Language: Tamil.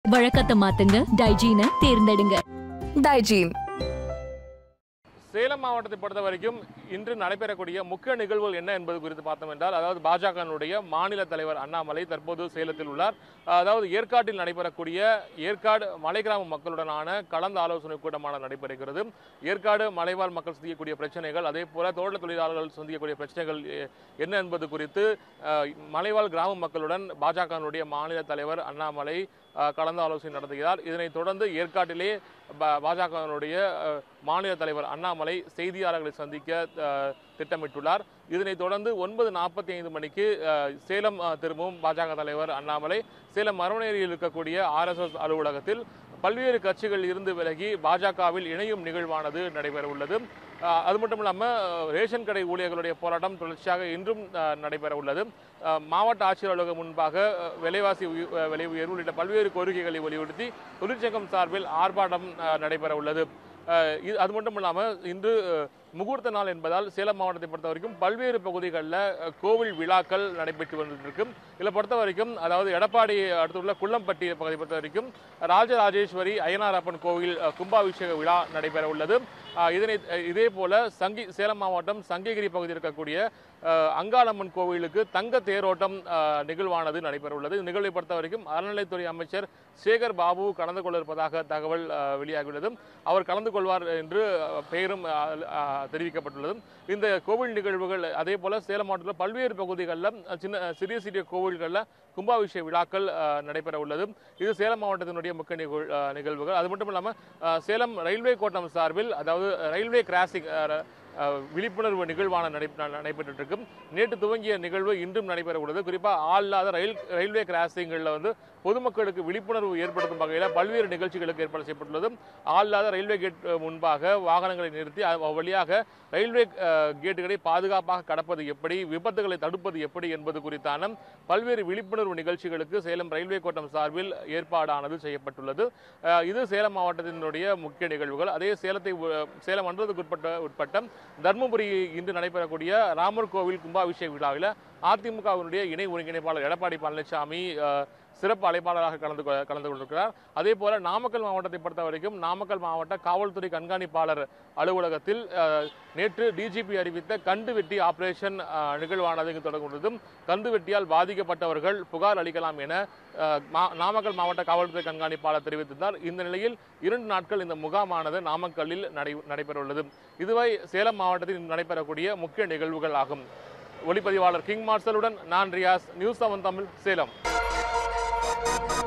வழக்கத்தை மாத்துங்க டைஜீனை தேர்ந்தெடுங்க டைஜீன் சேலம் மாவட்டத்தை பொறுத்த வரைக்கும் இன்று நடைபெறக்கூடிய முக்கிய நிகழ்வுகள் என்ன என்பது குறித்து பார்த்தோம் என்றால் அதாவது பாஜகனுடைய மாநில தலைவர் அண்ணாமலை தற்போது சேலத்தில் உள்ளார் அதாவது ஏற்காட்டில் நடைபெறக்கூடிய ஏற்காடு மலை கிராம மக்களுடனான கலந்து ஆலோசனை கூட்டமான நடைபெறுகிறது ஏற்காடு மலைவாழ் மக்கள் சந்திக்கக்கூடிய பிரச்சனைகள் அதே போல தோட்ட தொழிலாளர்கள் சந்திக்கக்கூடிய பிரச்சனைகள் எ- என்ன என்பது குறித்து அஹ், மலைவாழ் கிராம மக்களுடன் பாஜகனுடைய மாநில தலைவர் அண்ணாமலை அஹ், கலந்து ஆலோசனை நடத்துகிறார் இதனைத் தொடர்ந்து ஏற்காட்டிலே பா- பாஜகவினுடைய அஹ், மாநில தலைவர் அண்ணாமலை செய்தியாளர்களை சந்திக்க அஹ், திட்டமிட்டுள்ளார் இதனைத் தொடர்ந்து ஒன்பது நாற்பத்தி ஐந்து மணிக்கு அஹ், சேலம் அஹ், திரும்பும் பாஜக தலைவர் அண்ணாமலை சேலம் மரவநேரியில் இருக்கக்கூடிய ஆர்எஸ்எஸ் அலுவலகத்தில் பல்வேறு கட்சிகள் இருந்து விலகி பாஜகவில் இணையும் நிகழ்வானது நடைபெற உள்ளது அஹ், அது மட்டும் இல்லாமல் ரேஷன் கடை ஊழியர்களுடைய போராட்டம் தொடர்ச்சியாக இன்றும் அஹ், நடைபெற உள்ளது அஹ், மாவட்ட ஆட்சியர் அலுவலகம் முன்பாக அஹ், விலைவாசி உய- அஹ், விலை உயர்வு உள்ளிட்ட பல்வேறு கோரிக்கைகளை வலியுறுத்தி தொழிற்சங்கம் சார்பில் ஆர்ப்பாட்டம் அஹ், நடைபெற உள்ளது அஹ், இது அது மட்டும் இல்லாமல் இன்று அஹ், முகூர்த்த நாள் என்பதால் சேலம் மாவட்டத்தை பொறுத்த வரைக்கும் பல்வேறு பகுதிகளில் அஹ், கோவில் விழாக்கள் நடைபெற்று வந்துட்டு இதில் பொறுத்த வரைக்கும் அதாவது எடப்பாடி அடுத்துள்ள குள்ளம்பட்டி பகுதியை பொறுத்த வரைக்கும் ராஜராஜேஸ்வரி அய்யனாரப்பன் கோவில் அஹ், கும்பாபிஷேக விழா நடைபெற உள்ளது அஹ், இதனை அஹ், இதே போல சங்கி சேலம் மாவட்டம் சங்ககிரி பகுதியில் இருக்கக்கூடிய அஹ், அங்காளம்மன் கோவிலுக்கு தங்க தேரோட்டம் அஹ், நிகழ்வானது நடைபெற உள்ளது இந்த நிகழ்வை பொறுத்த வரைக்கும் அறநிலைத்துறை அமைச்சர் சேகர் பாபு கலந்து கொள்ள இருப்பதாக தகவல் அஹ், வெளியாகியுள்ளது அவர் கலந்து கொள்வார் என்று அஹ், பெயரும் அஹ், அஹ், தெரிவிக்கப்பட்டுள்ளது இந்த கோவில் நிகழ்வுகள் அதே போல சேலம் மாவட்டத்தில் பல்வேறு பகுதிகளில் சின்ன சிறிய சிறிய கோவில்களில் கும்பாபிஷேக விழாக்கள் அஹ், நடைபெற உள்ளது இது சேலம் மாவட்டத்தினுடைய முக்கிய நிகழ் அஹ், நிகழ்வுகள் அது மட்டும் இல்லாமல் அஹ், சேலம் ரயில்வே கோட்டம் சார்பில் அதாவது ரயில்வே கிராசிங் அஹ், விழிப்புணர்வு நிகழ்வான நடை நடைபெற்று இருக்கும் நேற்று துவங்கிய நிகழ்வு இன்றும் நடைபெற உள்ளது குறிப்பாக ஆள் இல்லாத ரயில் ரயில்வே கிராசிங்களில் வந்து பொதுமக்களுக்கு விழிப்புணர்வு ஏற்படுத்தும் வகையில் பல்வேறு நிகழ்ச்சிகளுக்கு ஏற்பாடு செய்யப்பட்டுள்ளது ஆள் இல்லாத ரயில்வே கேட் அஹ், முன்பாக வாகனங்களை நிறுத்தி அது வழியாக ரயில்வே அஹ், கேட்டுகளை பாதுகாப்பாக கடப்பது எப்படி விபத்துகளை தடுப்பது எப்படி என்பது குறித்தான பல்வேறு விழிப்புணர்வு நிகழ்ச்சிகளுக்கு சேலம் ரயில்வே கோட்டம் சார்பில் ஏற்பாடானது செய்யப்பட்டுள்ளது அஹ், இது சேலம் மாவட்டத்தினுடைய முக்கிய நிகழ்வுகள் அதே சேலத்தை உ- சேலம் மண்டலத்துக்கு உட்பட்ட உட்பட்ட தர்மபுரி இன்று நடைபெறக்கூடிய ராமர் கோவில் கும்பாபிஷேக விழாவில் அதிமுகவினுடைய இணை ஒருங்கிணைப்பாளர் எடப்பாடி பழனிசாமி அஹ், சிறப்பு அழைப்பாளராக கலந்து கொ- கலந்து கொண்டிருக்கிறார் அதே போல நாமக்கல் மாவட்டத்தை பொறுத்த வரைக்கும் நாமக்கல் மாவட்ட காவல்துறை கண்காணிப்பாளர் அலுவலகத்தில் அஹ், நேற்று டிஜிபி அறிவித்த கண்டு வெட்டி ஆபரேஷன் அஹ், நிகழ்வானது இங்கு தொடங்குள்ளதும் கந்து வெட்டியால் பாதிக்கப்பட்டவர்கள் புகார் அளிக்கலாம் என அஹ், மா- நாமக்கல் மாவட்ட காவல்துறை கண்காணிப்பாளர் தெரிவித்திருந்தார் இந்த நிலையில் இரண்டு நாட்கள் இந்த முகாமானது நாமக்கல்லில் நடை நடைபெற உள்ளது இதுவரை சேலம் மாவட்டத்தில் இன்று நடைபெறக்கூடிய முக்கிய நிகழ்வுகள் ஆகும் ஒளிப்பதிவாளர் கிங் மார்சலுடன் நான் ரியாஸ் நியூஸ் செவன் தமிழ் சேலம்